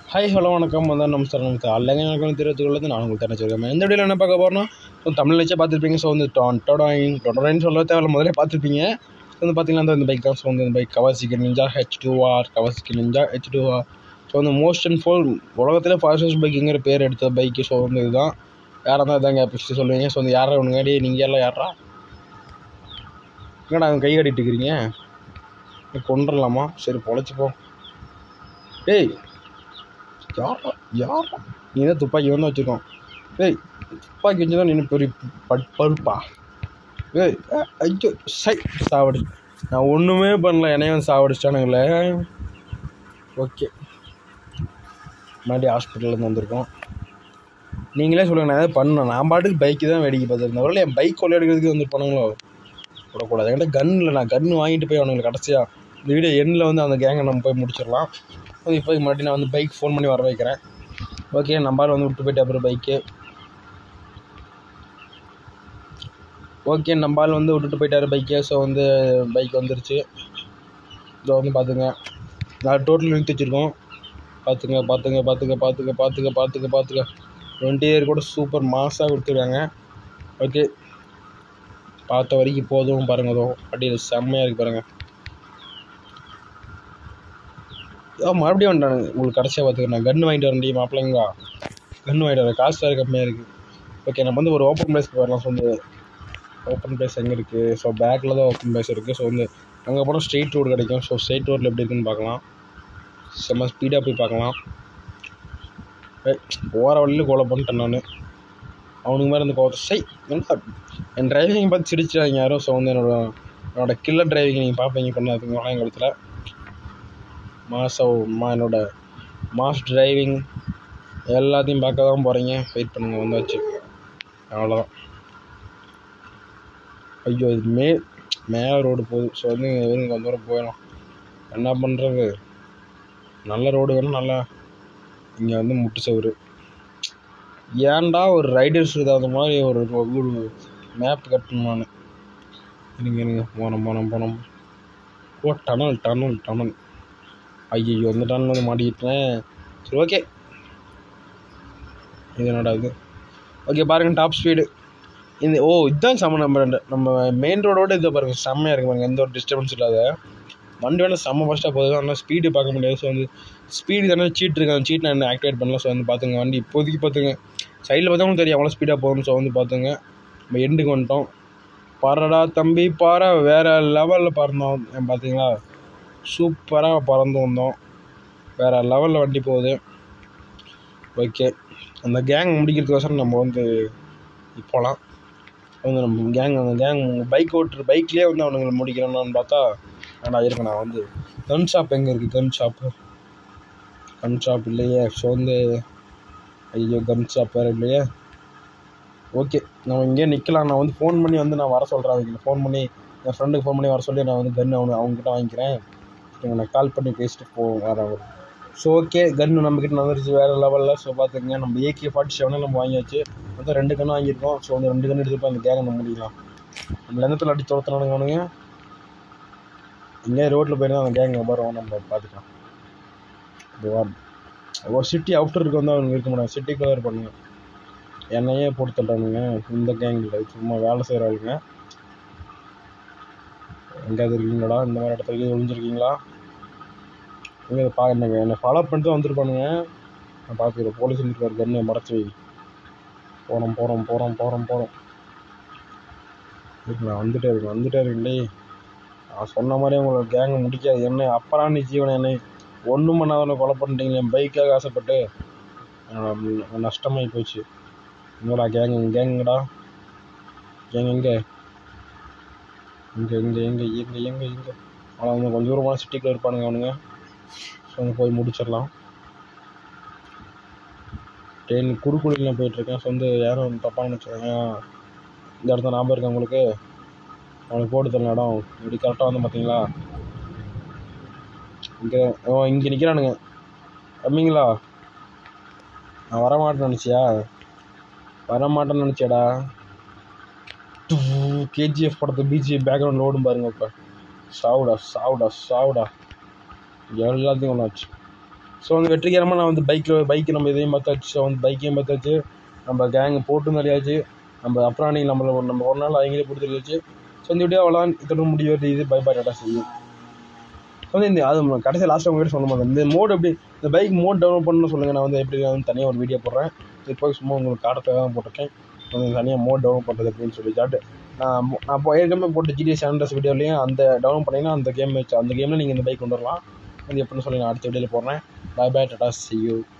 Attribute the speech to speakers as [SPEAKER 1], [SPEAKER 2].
[SPEAKER 1] hi hello வணக்கம் வந்து நமஸ்காரம் நமக்கு அல்லங்க வணக்கம் தெரிவித்துள்ளது நான் உங்களுக்கு தெரிஞ்சிருக்கேன் இந்த வீடியோவில் என்ன பார்க்க போகிறோம்னா ஸோ தமிழ் வச்சே பார்த்துருப்பீங்க ஸோ வந்து டொடோயின் டொடோயின் சொல்ல தேவையில்ல முதல்ல பார்த்துருப்பீங்க ஸோ வந்து பார்த்தீங்கன்னா அந்த இந்த பைக் தான் ஸோ வந்து இந்த bike Kawasaki Ninja H two R Kawasaki Ninja H two R so வந்து மோஸ்ட் அண்ட் ஃபோல் உலகத்திலே ஃபாஸ்டஸ்ட் பைக்குங்கிற பேர் எடுத்த பைக்கு ஸோ வந்து இதுதான் யாராக தான் இதாங்க ஃபஸ்ட்டு சொல்லுவீங்க ஸோ வந்து யாரா உனங்காடி நீங்கள் எல்லாம் யாரா என்னடா அவங்க கை காட்டிட்டு இருக்கிறீங்க கொண்டுடலாமா சரி பொழைச்சிப்போம் டேய் யாரா யாரா நீ தான் துப்பாக்கி வந்து வச்சுருக்கோம் ஏய் துப்பாக்கி வச்சு தான் நீ பெரிய பட் பருப்பா ஏய் அ- ஐயோ சை சாவடி நான் ஒன்றுமே பண்ணல என்னையும் வந்து சாவடிச்சிட்டானுங்களே ஓகே மறுபடியும் ஹாஸ்பிட்டல்லேருந்து வந்திருக்கோம் நீங்களே சொல்லுங்கள் நான் எதாவது பண்ணேன் நான் பாட்டுக்கு பைக்கு தான் வேடிக்கை பார்த்துருந்தேன் ஒருவேளை என் பைக் கொள்ளையடிக்கிறதுக்கு வந்து போனாங்களோ விடக்கூடாது என்கிட்ட கன் இல்லை நான் கன் வாங்கிட்டு போய் அவனுங்களுக்கு கடைசியாக இந்த வீடியோ எண்ணில் வந்து அந்த கேங்கை நம்ம போய் முடிச்சிடலாம் அது இப்போ மறுபடியும் நான் வந்து பைக் ஃபோன் பண்ணி வர வைக்கிறேன் ஓகே நம்பர் வந்து விட்டு போயிட்டு அப்புறம் பைக்கு ஓகே நம்பால் வந்து விட்டுட்டு போயிட்டாரு பைக்கே ஸோ வந்து பைக் வந்துருச்சு இதை வந்து பார்த்துங்க நான் டோட்டல் நிறுத்தி வச்சுருக்கோம் பார்த்துங்க பார்த்துங்க பார்த்துங்க பார்த்துங்க பார்த்துங்க பார்த்துங்க பார்த்துங்க டுவெண்ட்டி இயர் கூட சூப்பர் மாஸாக கொடுத்துருக்காங்க ஓகே பார்த்த வரைக்கும் போதும் பாருங்க அதோ அப்படியே செம்மையாக இருக்குது பாருங்கள் ஓ மறுபடியும் வந்துட்டானுங்க உங்களுக்கு கடைசியாக பார்த்துக்கிறேன் கன்று வாங்கிட்டு வரேன் மாப்பிள்ளைங்களா கன்று வாங்கிட்டு வரேன் காசு வேறு கம்மியாக இருக்குது ஓகே நம்ம வந்து ஒரு ஓப்பன் பிளேஸ்க்கு வரலாம் ஸோ வந்து ஓப்பன் பிளேஸ் எங்கே இருக்குது ஸோ பேக்கில் தான் ஓப்பன் பிளேஸ் இருக்குது ஸோ வந்து அங்கே போனால் ஸ்ட்ரெயிட் ரோடு கிடைக்கும் ஸோ ஸ்ட்ரெயிட் ரோட்டில் எப்படி இருக்குன்னு பார்க்கலாம் செம்ம ஸ்பீடாக போய் பார்க்கலாம் போகிற வழியில் கோலை பண்ணிட்டேன் நான் அவனுக்கு மாதிரி இந்த கோவத்தை சை என்ன என் டிரைவிங் பார்த்து சிரிச்சிடாங்க யாரும் ஸோ வந்து என்னோட என்னோட கில்லர் டிரைவிங் நீங்கள் பார்ப்பீங்க பண்ணாதுங்க வளையங்குளத்தில் மாசம் மா என்னோட மாஸ் டிரைவிங் எல்லாத்தையும் பார்க்க தான் போகிறீங்க வெயிட் பண்ணுங்கள் வந்தாச்சு அவ்வளோதான் ஐயோ இது மே மேலே ரோடு போகுது ஸோ வந்து இங்கே கொஞ்சம் தூரம் போயிடும் என்ன பண்ணுறது நல்ல ரோடு வேணும் நல்லா இங்கே வந்து முட்டு சவுறு ஏன்டா ஒரு ரைடர்ஸ் தகுந்த மாதிரி ஒரு ஒரு மேப் கட்டணும் நான் இருங்க இருங்க போனோம் போனோம் போனோம் ஓ டனல் டனல் டனல் ஐயோ இந்த டனல் வந்து மாட்டிக்கிட்டேன் சரி ஓகே இது என்னடா இது ஓகே பாருங்க டாப் ஸ்பீடு இந்த ஓ இதுதான் செம்ம நம்ம ரெண்டு நம்ம மெயின் ரோடோட இதை பாருங்க செம்மையாக இருக்கு பாருங்க எந்த ஒரு டிஸ்டர்பன்ஸ் இல்லாத வண்டி வேணால் செம்ம ஃபஸ்ட்டாக போகுது ஆனால் ஸ்பீடு பார்க்க முடியாது ஸோ வந்து ஸ்பீடு தானே சீட் இருக்கு அந்த சீட் நான் என்ன ஆக்டிவேட் பண்ணல ஸோ வந்து பார்த்துங்க வண்டி இப்போதைக்கு பார்த்துங்க சைடில் பார்த்தவங்களும் தெரியும் அவ்வளோ ஸ்பீடாக போகும் ஸோ வந்து பார்த்துங்க நம்ம எண்டுக்கு வந்துட்டோம் பாறடா தம்பி பாறை வேறு லெவலில் பறந்தோம் ஏன் பார்த்தீங்களா சூப்பராக பறந்து வந்தோம் வேறு லெவலில் வண்டி போகுது ஓகே அந்த கேங் முடிக்கிறதுக்கோசரம் நம்ம வந்து போகலாம் வந்து நம்ம கேங் அந்த கேங் பைக் ஓட்டுற பைக்லேயே வந்து அவனுங்களை முடிக்கிறோன்னு பார்த்தா ஆனால் இருக்கு நான் வந்து கன் ஷாப் எங்கே இருக்குது கன் ஷாப்பு கன் ஷாப் இல்லையே ஸோ வந்து ஐயோ கன் ஷாப் வேறு இல்லையே ஓகே நம்ம இங்கேயே நிற்கலாம் நான் வந்து ஃபோன் பண்ணி வந்து நான் வர சொல்கிறேன் அவங்க ஃபோன் பண்ணி என் ஃப்ரெண்டுக்கு ஃபோன் பண்ணி வர சொல்லி நான் வந்து கன் அவனு அவங்ககிட்ட வாங்கிக்கிறேன் இவங்க நான் கால் பண்ணி பேசிட்டு போ வரேன் ஸோ ஓகே கன்று நம்மக்கிட்ட வந்துருச்சு வேறு லெவலில் ஸோ பார்த்துக்கங்க நம்ம ஏகே ஃபார்ட்டி செவனே நம்ம வாங்கியாச்சு மொத்தம் ரெண்டு கன்று வாங்கியிருக்கோம் ஸோ வந்து ரெண்டு கன்று எடுத்துப்போ அந்த கேங்க நம்ம முடியலாம் நம்ம எந்தத்தில் அடி துரத்துனானுங்க அவனுங்க இங்கே ரோட்டில் போயிருந்தா அந்த கேங்க வரும் நம்ம பார்த்துக்கலாம் இது வா- ஒரு சிட்டி அவுட்டருக்கு வந்து அவனுங்க இருக்க மாட்டாங்க சிட்டிக்குள்ளே இருப்பானுங்க என்னையே போட்டு தள்ளுறானுங்க இந்த கேங் இல்லை சும்மா வேலை செய்கிற ஆளுங்க எங்கேயாவது இருக்கீங்களா இந்த மாதிரி இடத்துல எங்கேயாவது ஒளிஞ்சிருக்கீங்களா எங்கே பா என்னங்க என்னை ஃபாலோ பண்ணிட்டு தான் வந்திருப்பானுங்க நான் பார்த்துக்கிறேன் போலீஸ் இருக்காரு கண்ணை மறைச்சி வை போகிறோம் போகிறோம் போகிறோம் போகிறோம் போகிறோம் நான் வந்துட்டே இருக்கேன் வந்துட்டே இருக்கீங்களே நான் சொன்ன மாதிரி உங்களை கேங்கை முடிக்காது என்ன அப்பறான்னு ஜீவனை என்னை ஒன்றும் பண்ணாதவனை கொலை பண்ணிட்டீங்களே என் பைக்காக ஆசைப்பட்டு என்னோட நஷ்டமாகி போச்சு எங்கடா கேங் கேங்கடா கேங் எங்கே இங்கே இங்கே எங்கே எங்கே எங்கே எங்கே ஆனால் அவங்க கொஞ்சம் தூரமான சிட்டிக்குள்ள இருப்பானுங்க அவனுங்க ஸோ அங்கே போய் முடிச்சிடலாம் ட்ரெயின் குறுக்குடியில் போயிட்டுருக்கேன் ஸோ வந்து யாரும் தப்பாக நினச்சிருக்காங்க இந்த இடத்துல ஞாபகம் இருக்கா உங்களுக்கு அவனுக்கு போட்டு தரல இடம் இப்படி கரெக்டாக வந்து பார்த்தீங்களா இங்கே ஓ இங்கே நிற்கிறானுங்க கம்மிங்களா நான் வரமாட்டேன்னு நினச்சியா வரமாட்டேன்னு நினச்சியாடா கேஜிஎஃப் படத்தை பிஜிஎஃப் பேக்ரவுண்டில் ஓடும் பாருங்க இப்போ சாவுடா சாவுடா சாவுடா எல்லாத்தையும் ஒன்றாச்சு ஸோ வந்து வெற்றிகரமாக நான் வந்து பைக்கில் பைக்கு நம்ம இதையும் பார்த்தாச்சு ஸோ வந்து பைக்கையும் பார்த்தாச்சு நம்ம கேங் போட்டும் நிறையாச்சு நம்ம அப்புறம் நம்மளை ஒரு- நம்ம ஒரு நாள் அவங்களே கொடுத்துருச்சு ஸோ இந்த வீடியோ அவ்வளோ இதோட முடிவு இது பை பை டாட்டா செய்யும் ஸோ வந்து இந்த அது கடைசி லாஸ்ட் உங்ககிட்ட சொல்ல மாட்டேன் இந்த மோட் எப்படி இந்த பைக் மோட் டவுன்லோட் பண்ணணும்னு சொல்லுங்கள் நான் வந்து எப்படி வந்து தனியாக ஒரு வீடியோ போடுறேன் இப்போ சும்மா உங்களுக்கு காட்டுறதுக்காக தான் போட்டிருக்கேன் வந்து தனியாக மோட் டவுன்லோட் பண்ணுறது அப்படின்னு சொல்லி காட்டு நான் மோ- நான் இப்போ ஏற்கனவே போட்ட ஜிடிஎஸ் சாண்டர்ஸ் வீடியோலையும் அந்த டவுன்லோட் பண்ணிங்கன்னா அந்த கேம் வச்சு அந்த கேமில் நீங்கள் இந்த பைக் கொண்டு வரலாம் அது எப்படின்னு சொல்லி நான் அடுத்த வீடியோவில் போடுறேன் bye bye tata see you